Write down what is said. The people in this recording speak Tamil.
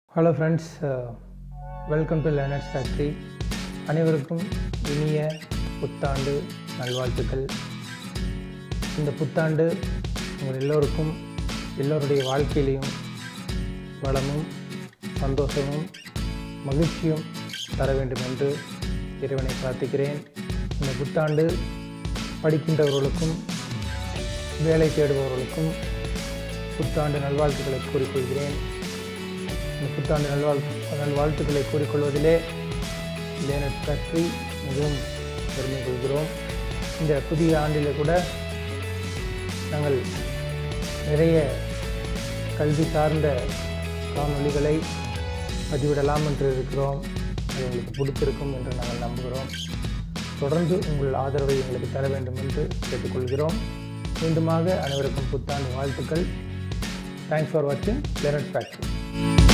hello friends welcome to Learners Factory அனைவருக்கும் இனிய புத்தாண்டு நல்வாழ்த்துக்கள் இந்த புத்தாண்டு உங்கள் எல்லோருக்கும் எல்லோருடைய வாழ்க்கையிலையும் வளமும் சந்தோஷமும் மகிழ்ச்சியும் தர வேண்டும் என்று இறைவனை பிரார்த்திக்கிறேன் இந்த புத்தாண்டு படிக்கின்றவர்களுக்கும் வேலை தேடுபவர்களுக்கும் புத்தாண்டு நல்வாழ்த்துக்களை கூறிக்கொள்கிறேன் இந்த புத்தாண்டு நல்வாழ்த்து நல்வாழ்த்துக்களை கூறிக்கொள்வதிலே லேனட் ஃபேக்ட்ரி மிகவும் பெருமை கொள்கிறோம் இந்த புதிய ஆண்டில் கூட நாங்கள் நிறைய கல்வி சார்ந்த காணொளிகளை பதிவிடலாம் என்று இருக்கிறோம் அது உங்களுக்கு பிடித்திருக்கும் என்று நாங்கள் நம்புகிறோம் தொடர்ந்து உங்கள் ஆதரவை எங்களுக்கு தர வேண்டும் என்று கேட்டுக்கொள்கிறோம் மீண்டுமாக அனைவருக்கும் புத்தாண்டு வாழ்த்துக்கள் தேங்க்ஸ் ஃபார் வாட்சிங் லேனட் ஃபேக்ட்ரி